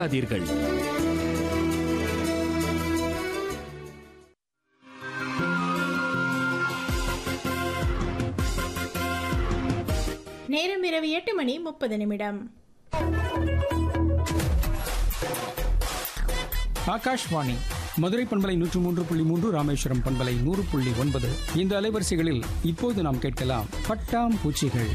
அதிர்கள் நேரம் இரவு எட்டு மணி முப்பது நிமிடம் ஆகாஷ்வாணி மதுரை பண்பலை நூற்று மூன்று புள்ளி மூன்று ராமேஸ்வரம் பண்பலை நூறு புள்ளி ஒன்பது இந்த அலைவரிசைகளில் இப்போது நாம் கேட்கலாம் பட்டாம் பூச்சிகள்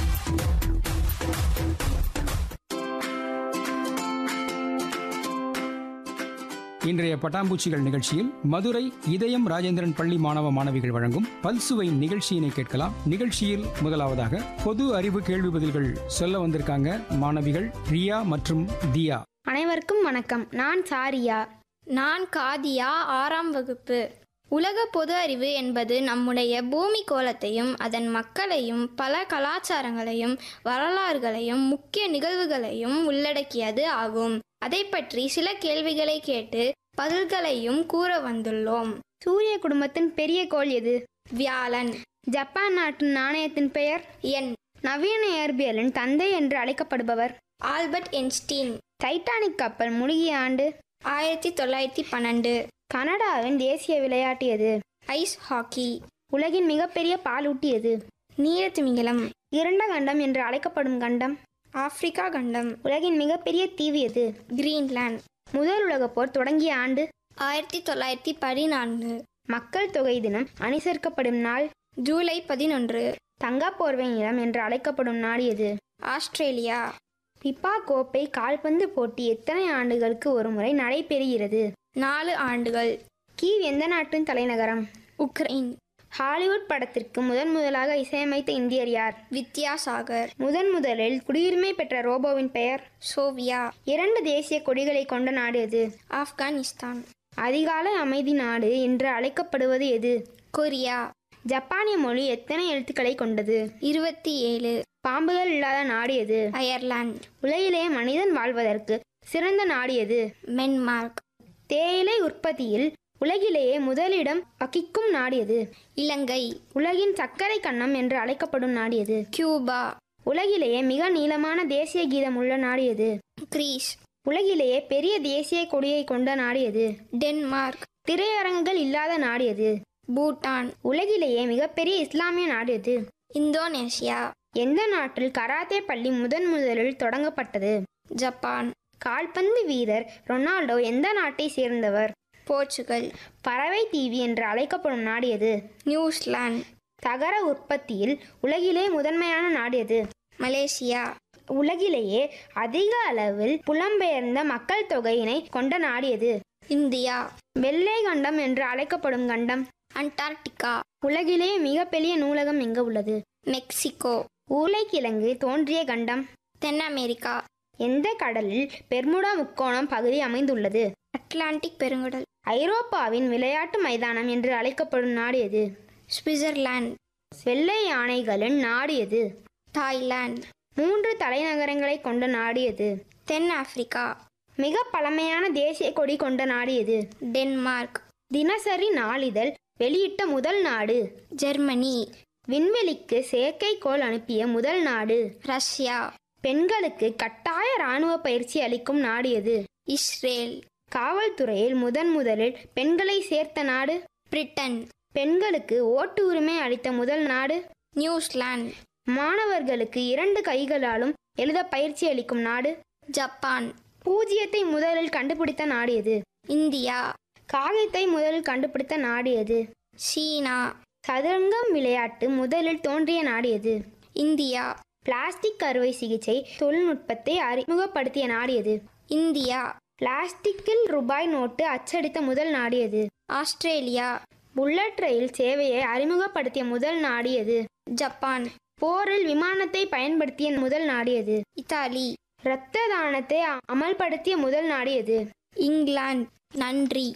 இன்றைய பட்டாம்பூச்சிகள் நிகழ்ச்சியில் மதுரை இதயம் ராஜேந்திரன் பள்ளி மாணவ மாணவிகள் வழங்கும் பல்சுவை நிகழ்ச்சியினை கேட்கலாம் நிகழ்ச்சியில் முதலாவதாக பொது அறிவு கேள்வி பதில்கள் சொல்ல வந்திருக்காங்க மாணவிகள் ரியா மற்றும் தியா அனைவருக்கும் வணக்கம் நான் சாரியா நான் காதியா ஆறாம் வகுப்பு உலக பொது அறிவு என்பது நம்முடைய பூமி கோளத்தையும் அதன் மக்களையும் பல கலாச்சாரங்களையும் வரலாறுகளையும் முக்கிய நிகழ்வுகளையும் உள்ளடக்கியது ஆகும் அதை பற்றி சில கேள்விகளை கேட்டு பதில்களையும் கூற வந்துள்ளோம் சூரிய குடும்பத்தின் பெரிய கோள் எது வியாழன் ஜப்பான் நாட்டின் நாணயத்தின் பெயர் என் நவீன இயற்பியலின் தந்தை என்று அழைக்கப்படுபவர் ஆல்பர்ட் என்ஸ்டீன் டைட்டானிக் கப்பல் முழுகிய ஆண்டு ஆயிரத்தி தொள்ளாயிரத்தி பன்னெண்டு கனடாவின் தேசிய விளையாட்டு எது ஐஸ் ஹாக்கி உலகின் மிகப்பெரிய பாலூட்டி எது நீலத்திமிங்கலம் இருண்ட கண்டம் என்று அழைக்கப்படும் கண்டம் ஆப்பிரிக்கா கண்டம் உலகின் மிகப்பெரிய தீவு எது கிரீன்லாந்து முதல் உலகப் போர் தொடங்கிய ஆண்டு ஆயிரத்தி தொள்ளாயிரத்தி பதினான்கு மக்கள் தொகை தினம் அனுசரிக்கப்படும் நாள் ஜூலை பதினொன்று தங்கப் போர்வை நிலம் என்று அழைக்கப்படும் நாடு எது ஆஸ்திரேலியா பிப்பா கோப்பை கால்பந்து போட்டி எத்தனை ஆண்டுகளுக்கு ஒருமுறை நடைபெறுகிறது நாலு ஆண்டுகள் கீவ் எந்த நாட்டின் தலைநகரம் உக்ரைன் ஹாலிவுட் படத்திற்கு முதன் முதலாக இசையமைத்த இந்தியர் யார் வித்யாசாகர் முதன் முதலில் குடியுரிமை பெற்ற ரோபோவின் பெயர் சோவியா இரண்டு தேசிய கொடிகளை கொண்ட நாடு எது ஆப்கானிஸ்தான் அதிகாலை அமைதி நாடு என்று அழைக்கப்படுவது எது கொரியா ஜப்பானிய மொழி எத்தனை எழுத்துக்களை கொண்டது இருபத்தி ஏழு பாம்புகள் இல்லாத நாடு எது அயர்லாந்து உலகிலேயே மனிதன் வாழ்வதற்கு சிறந்த நாடு எது மென்மார்க் தேயிலை உற்பத்தியில் உலகிலேயே முதலிடம் வகிக்கும் நாடு எது இலங்கை உலகின் சர்க்கரை கன்னம் என்று அழைக்கப்படும் நாடு எது கியூபா உலகிலேயே மிக நீளமான தேசிய கீதம் உள்ள நாடு எது கிரீஸ் உலகிலேயே பெரிய தேசிய கொடியை கொண்ட நாடு எது டென்மார்க் திரையரங்குகள் இல்லாத நாடு எது பூட்டான் உலகிலேயே மிகப்பெரிய இஸ்லாமிய நாடு எது இந்தோனேஷியா எந்த நாட்டில் கராத்தே பள்ளி முதன் முதலில் தொடங்கப்பட்டது ஜப்பான் கால்பந்து வீரர் ரொனால்டோ எந்த நாட்டை சேர்ந்தவர் போர்ச்சுகல் பறவை தீவி என்று அழைக்கப்படும் நாடு எது நியூசிலாந்து தகர உற்பத்தியில் உலகிலே முதன்மையான நாடு எது மலேசியா உலகிலேயே அதிக அளவில் புலம்பெயர்ந்த மக்கள் தொகையினை கொண்ட நாடு எது இந்தியா வெள்ளை கண்டம் என்று அழைக்கப்படும் கண்டம் அண்டார்டிகா உலகிலேயே மிகப்பெரிய நூலகம் எங்கு உள்ளது மெக்சிகோ உருளைக்கிழங்கு தோன்றிய கண்டம் தென் அமெரிக்கா எந்த கடலில் பெர்முடா முக்கோணம் பகுதி அமைந்துள்ளது அட்லாண்டிக் பெருங்கடல் ஐரோப்பாவின் விளையாட்டு மைதானம் என்று அழைக்கப்படும் நாடு எது சுவிட்சர்லாந்து வெள்ளை யானைகளின் நாடு எது தாய்லாந்து மூன்று தலைநகரங்களை கொண்ட நாடு எது தென் ஆப்பிரிக்கா மிக பழமையான தேசிய கொடி கொண்ட நாடு எது டென்மார்க் தினசரி நாளிதழ் வெளியிட்ட முதல் நாடு ஜெர்மனி விண்வெளிக்கு செயற்கைக்கோள் அனுப்பிய முதல் நாடு ரஷ்யா பெண்களுக்கு கட்டாய இராணுவ பயிற்சி அளிக்கும் நாடு எது இஸ்ரேல் காவல்துறையில் முதன் முதலில் பெண்களை சேர்த்த நாடு பிரிட்டன் பெண்களுக்கு ஓட்டு உரிமை அளித்த முதல் நாடு நியூசிலாந்து மாணவர்களுக்கு இரண்டு கைகளாலும் எழுத பயிற்சி அளிக்கும் நாடு ஜப்பான் பூஜ்ஜியத்தை முதலில் கண்டுபிடித்த நாடு எது இந்தியா காகிதத்தை முதலில் கண்டுபிடித்த நாடு எது சீனா சதுரங்கம் விளையாட்டு முதலில் தோன்றிய நாடு எது இந்தியா பிளாஸ்டிக் அறுவை சிகிச்சை தொழில்நுட்பத்தை அறிமுகப்படுத்திய நாடு எது இந்தியா பிளாஸ்டிக்கில் ரூபாய் நோட்டு அச்சடித்த முதல் நாடு எது ஆஸ்திரேலியா புல்லட் ரயில் சேவையை அறிமுகப்படுத்திய முதல் நாடு எது ஜப்பான் போரில் விமானத்தை பயன்படுத்திய முதல் நாடு எது இத்தாலி இரத்த தானத்தை அமல்படுத்திய முதல் நாடு எது இங்கிலாந்து நன்றி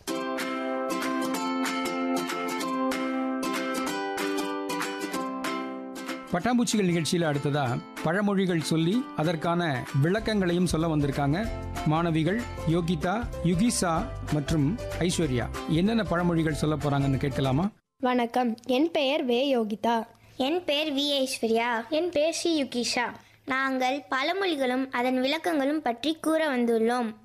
பட்டாம்பூச்சிகள் நிகழ்ச்சியில் அடுத்ததா பழமொழிகள் சொல்லி அதற்கான விளக்கங்களையும் சொல்ல வந்திருக்காங்க மாணவிகள் யோகிதா யுகிசா மற்றும் ஐஸ்வர்யா என்னென்ன பழமொழிகள் சொல்ல போறாங்கன்னு கேட்கலாமா வணக்கம் என் பெயர் வே யோகிதா என் பேர் வி ஐஸ்வர்யா என் பேர் சி யுகிஷா நாங்கள் பழமொழிகளும் அதன் விளக்கங்களும் பற்றி கூற வந்துள்ளோம்